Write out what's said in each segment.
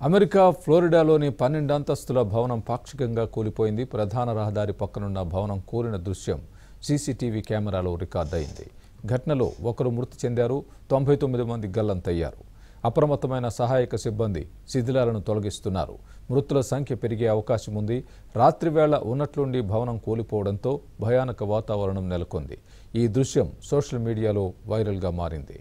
America ఫ్లోరిడాలోని పన్నెండు అంతస్తుల భవనం పాక్షికంగా కూలిపోయింది ప్రధాన రహదారి పక్కనున్న భవనం కూలిన దృశ్యం సీసీటీవీ కెమెరాలో రికార్డయింది ఘటనలో ఒకరు మృతి చెందారు తొంభై తొమ్మిది మంది గల్లంతయ్యారు అప్రమత్తమైన సహాయక సిబ్బంది శిథిలాలను తొలగిస్తున్నారు మృతుల సంఖ్య పెరిగే అవకాశం ఉంది రాత్రివేళ ఉన్నట్లుండి భవనం కూలిపోవడంతో భయానక వాతావరణం నెలకొంది ఈ దృశ్యం సోషల్ మీడియాలో వైరల్గా మారింది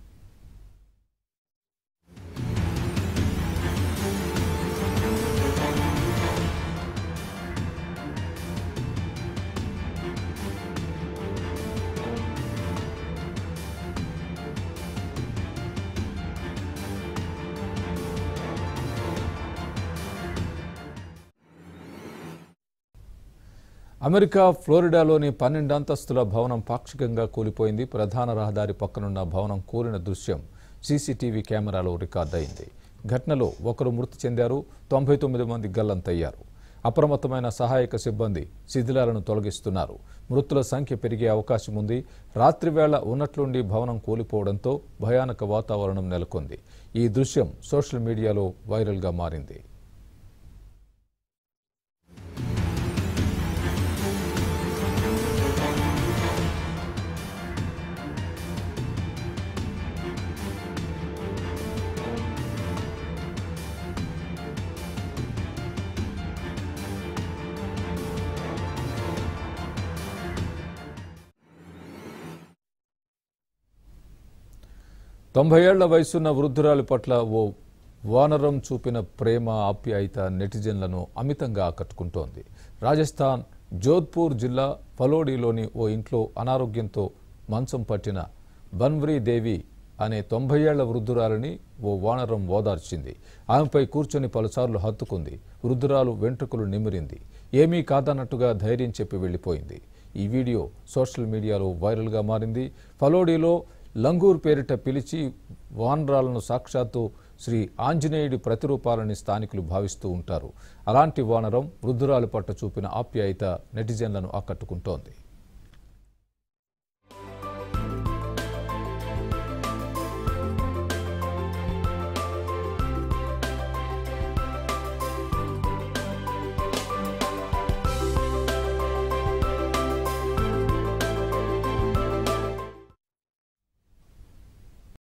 అమెరికా ఫ్లోరిడాలోని పన్నెండు అంతస్తుల భవనం పాక్షికంగా కూలిపోయింది ప్రధాన రహదారి పక్కనున్న భవనం కూలిన దృశ్యం సీసీటీవీ కెమెరాలో రికార్డయింది ఘటనలో ఒకరు మృతి చెందారు తొంభై తొమ్మిది మంది గల్లంతయ్యారు అప్రమత్తమైన సహాయక సిబ్బంది శిథిలాలను తొలగిస్తున్నారు మృతుల సంఖ్య పెరిగే అవకాశం ఉంది రాత్రివేళ ఉన్నట్లుండి భవనం కూలిపోవడంతో భయానక వాతావరణం నెలకొంది ఈ దృశ్యం సోషల్ మీడియాలో వైరల్గా మారింది తొంభై ఏళ్ల వయసున్న వృద్ధురాలి పట్ల ఓ వానరం చూపిన ప్రేమ ఆప్యాయత నెటిజన్లను అమితంగా ఆకట్టుకుంటోంది రాజస్థాన్ జోధ్పూర్ జిల్లా ఫలోడిలోని ఓ ఇంట్లో అనారోగ్యంతో మంచం పట్టిన బన్వరీ దేవి అనే తొంభై ఏళ్ల వృద్ధురాలిని ఓ వానరం ఓదార్చింది ఆమెపై కూర్చొని పలుసార్లు హత్తుకుంది వృద్ధురాలు వెంట్రుకలు నిమిరింది ఏమీ కాదన్నట్టుగా ధైర్యం చెప్పి వెళ్లిపోయింది ఈ వీడియో సోషల్ మీడియాలో వైరల్గా మారింది ఫలోడిలో లంగూర్ పేరిట పిలిచి వానరాలను సాక్షాత్తు శ్రీ ఆంజనేయుడి ప్రతిరూపాలని స్థానికులు భావిస్తూ ఉంటారు అలాంటి వానరం వృద్ధురాలు పట్ల చూపిన ఆప్యాయత నెటిజన్లను ఆకట్టుకుంటోంది